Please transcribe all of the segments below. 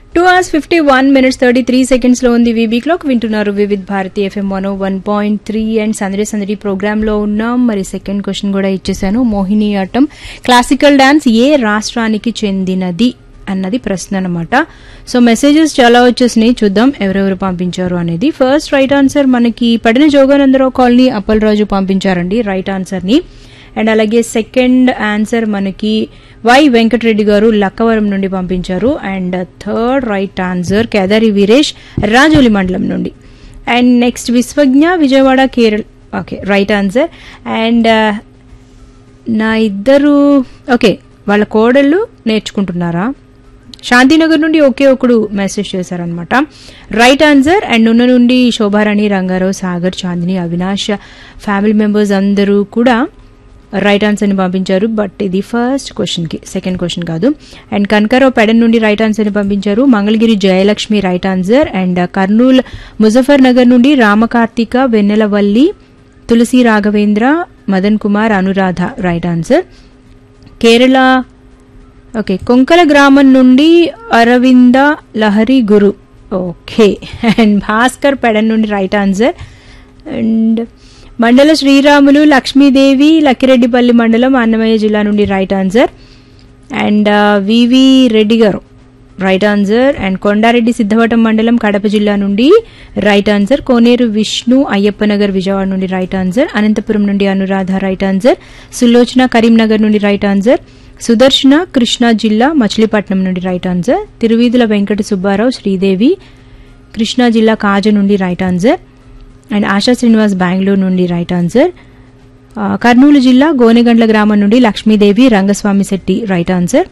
two hours fifty one minutes thirty three seconds లో ఉంది V B clock వింటున్నారు Vividh Bharati F M one one point three and సందడి సందడి programme లో ఉన్నాం మరి సెకండ్ క్వశ్చన్ కూడా ఇచ్చేసాను మోహిని ఆటం క్లాసికల్ డాన్స్ ఏ రాష్ట్రానికి చెందినది అన్నది ప్రశ్న అనమాట సో మెసేజెస్ చాలా వచ్చేసినాయి చూద్దాం ఎవరెవరు పంపించారు అనేది ఫస్ట్ రైట్ ఆన్సర్ మనకి పడిన జోగానందరావు కాలనీ అప్పలరాజు పంపించారండి రైట్ ఆన్సర్ ని అండ్ అలాగే సెకండ్ ఆన్సర్ మనకి వై వెంకటరెడ్డి గారు లక్కవరం నుండి పంపించారు and third right answer Kedari Veeresh Rajoli మండలం నుండి and next Vishwajna Vijayawada Kerala okay right answer and నా ఇద్దరు ఓకే వాళ్ళ కోడళ్ళు నేర్చుకుంటున్నారా శాంతినగర్ నుండి ఒకే ఒకడు మెసేజ్ చేశారనమాట రైట్ ఆన్సర్ అండ్ ఉన్న నుండి శోభారాణి రంగారావు సాగర్ చాందిని అవినాష్ ఫ్యామిలీ మెంబర్స్ అందరూ కూడా రైట్ ఆన్సర్ని పంపించారు బట్ ఇది ఫస్ట్ క్వశ్చన్కి సెకండ్ క్వశ్చన్ కాదు అండ్ కనకారావు పెడన్ నుండి రైట్ ఆన్సర్ని పంపించారు Mangalagiri Jayalakshmi right answer and Kurnool Muzaffar Nagar నుండి Ramakarthika Vennelavalli Tulasi Raghavendra Madan Kumar Anuradha right answer Kerala okay Konkala గ్రామం నుండి అరవింద లహరి గురు ఓకే అండ్ భాస్కర్ పెడన్ నుండి రైట్ ఆన్సర్ అండ్ మండల శ్రీరాములు లక్ష్మీదేవి లక్కిరెడ్డిపల్లి మండలం అన్నమయ్య జిల్లా నుండి right answer and V V Reddy garu right answer and Kondareddy Siddavatam మండలం కడప జిల్లా నుండి రైట్ ఆన్సర్ కోనేరు విష్ణు అయ్యప్పనగర్ విజయవాడ నుండి రైట్ ఆన్సర్ అనంతపురం నుండి అనురాధ రైట్ ఆన్సర్ సులోచన కరీంనగర్ నుండి రైట్ ఆన్సర్ సుదర్శన కృష్ణా జిల్లా మచిలీపట్నం నుండి రైట్ ఆన్సర్ తిరువీధుల వెంకట సుబ్బారావు శ్రీదేవి కృష్ణా జిల్లా కాజ నుండి right answer and Asha Srinivas Bengaluru నుండి రైట్ ఆన్సర్ కర్నూలు జిల్లా గోనెగండ్ల గ్రామం నుండి Lakshmidevi Rangaswamy Shetty right answer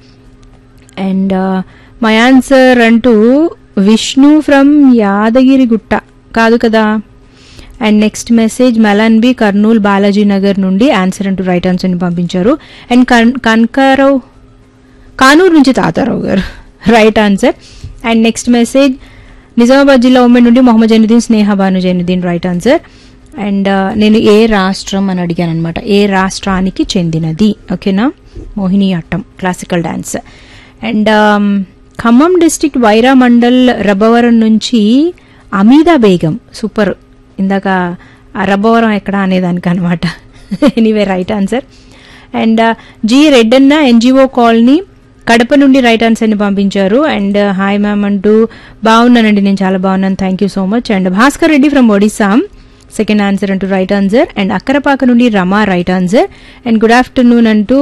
and my answer అంటూ విష్ణు ఫ్రమ్ యాదగిరిగుట్ట కాదు కదా అండ్ నెక్స్ట్ మెసేజ్ మెలన్బి కర్నూలు బాలాజీ నగర్ నుండి ఆన్సర్ అంటూ రైట్ ఆన్సర్ని పంపించారు అండ్ కనకారావు కానూరు నుంచి Tatarao garu right answer and next message Nizamabad జిల్లా ఉమ్మడి నుండి Mohammed Zainuddin Sneha Bhanu Zainuddin right answer and నేను ఏ రాష్ట్రం అని అడిగాను అనమాట ఏ రాష్ట్రానికి చెందినది ఓకేనా Mohiniyattam classical dance and Khammam district Wyra mandal Rabbavaram నుంచి అమీదా బేగం సూపర్ ఇందాక ఆ రబ్బవరం ఎక్కడ అనేదానికి అనమాట anyway right answer and G Reddanna NGO colony Kadapa నుండి రైట్ ఆన్సర్ని పంపించారు అండ్ హాయ్ మ్యామ్ అంటూ బాగున్నానండి నేను చాలా బాగున్నాను thank you so much and Bhaskar Reddy from Odisha second answer అంటూ రైట్ ఆన్సర్ అండ్ అక్కరపాక నుండి Rama right answer and good afternoon అంటూ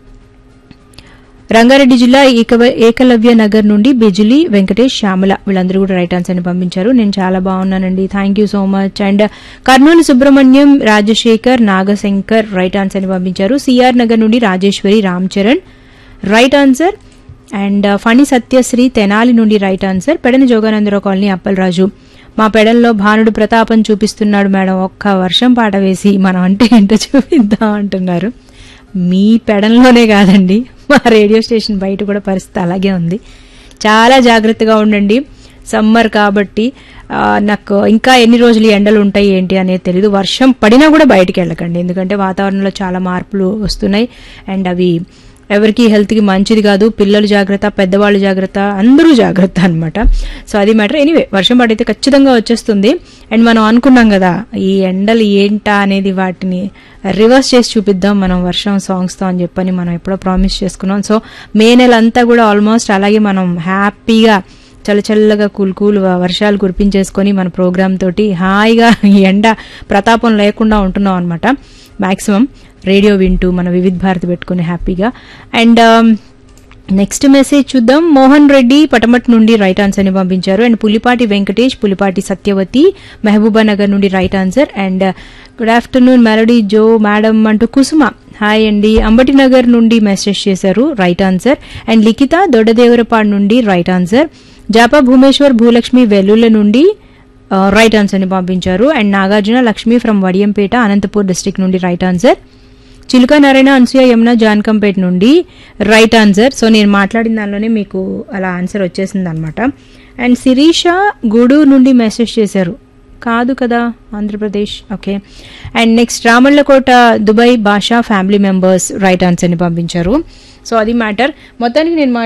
రంగారెడ్డి జిల్లా ఏకలవ్య నగర్ నుండి బిజిలి వెంకటేష్ శ్యామల వీళ్ళందరూ కూడా రైట్ ఆన్సర్ని పంపించారు నేను చాలా బాగున్నానండి thank you so much and Kurnool Subrahmanyam Rajasekhar Nagashankar right ఆన్సర్ని పంపించారు సిఆర్ నగర్ నుండి Rajeshwari Ram Charan right answer and Phani Satyasri Tenali నుండి రైట్ ఆన్సర్ పెడని జోగానందరావు కాలనీ అప్పలరాజు మా పెడల్లో భానుడు ప్రతాపం చూపిస్తున్నాడు మేడం ఒక్క వర్షం పాట వేసి మనం అంటే ఏంటో చూపిద్దాం అంటున్నారు మీ పెడంలోనే కాదండి మా రేడియో స్టేషన్ బయట కూడా పరిస్థితి అలాగే ఉంది చాలా జాగ్రత్తగా ఉండండి సమ్మర్ కాబట్టి నాకు ఇంకా ఎన్ని రోజులు ఎండలు ఉంటాయి ఏంటి అనేది తెలియదు వర్షం పడినా కూడా బయటికి వెళ్ళకండి ఎందుకంటే వాతావరణంలో చాలా మార్పులు వస్తున్నాయి అండ్ అవి ఎవరికి హెల్త్కి మంచిది కాదు పిల్లలు జాగ్రత్త పెద్దవాళ్ళు జాగ్రత్త అందరూ జాగ్రత్త అనమాట సో అది మ్యాటర్ ఎనీవే వర్షం పడితే ఖచ్చితంగా వచ్చేస్తుంది అండ్ మనం అనుకున్నాం కదా ఈ ఎండలు ఏంటా అనేది వాటిని రివర్స్ చేసి చూపిద్దాం మనం వర్షం సాంగ్స్తో అని చెప్పని మనం ఎప్పుడో ప్రామిస్ చేసుకున్నాం సో మే నెల అంతా కూడా ఆల్మోస్ట్ అలాగే మనం హ్యాపీగా చల్ల చల్లగా కూల్ కూల్ వర్షాలు కురిపించేసుకొని మన ప్రోగ్రామ్ తోటి హాయిగా ఈ ఎండ ప్రతాపం లేకుండా ఉంటున్నాం అనమాట మాక్సిమం రేడియో వింటూ మన వివిధ భారతి పెట్టుకుని హ్యాపీగా అండ్ నెక్స్ట్ మెసేజ్ చూద్దాం మోహన్ రెడ్డి పటమట్ నుండి రైట్ ఆన్సర్ని పంపించారు అండ్ పులిపాటి వెంకటేష్ పులిపాటి సత్యవతి మహబూబా నగర్ నుండి right answer and good afternoon melody జో మేడం అంటూ కుసుమ హాయ్ అండి అంబటి నగర్ నుండి మెసేజ్ చేశారు right answer and Likhitha Doddadevarapadu నుండి రైట్ ఆన్సర్ జాపా భూమేశ్వర్ భూలక్ష్మి వెల్లుల నుండి రైట్ ఆన్సర్ని పంపించారు and Nagarjuna Lakshmi from Vadiyampeta Anantapur district నుండి రైట్ ఆన్సర్ చిలుక నారాయణ అనసూయ యమున జాన్కంపేట్ నుండి రైట్ ఆన్సర్ సో నేను మాట్లాడిన దానిలోనే మీకు అలా ఆన్సర్ వచ్చేసింది అనమాట అండ్ శిరీష గూడూరు నుండి మెసేజ్ చేశారు కాదు కదా Andhra Pradesh okay and next Ramallakota Dubai Basha family members right ఆన్సర్ని పంపించారు సో అది మ్యాటర్ మొత్తానికి నేను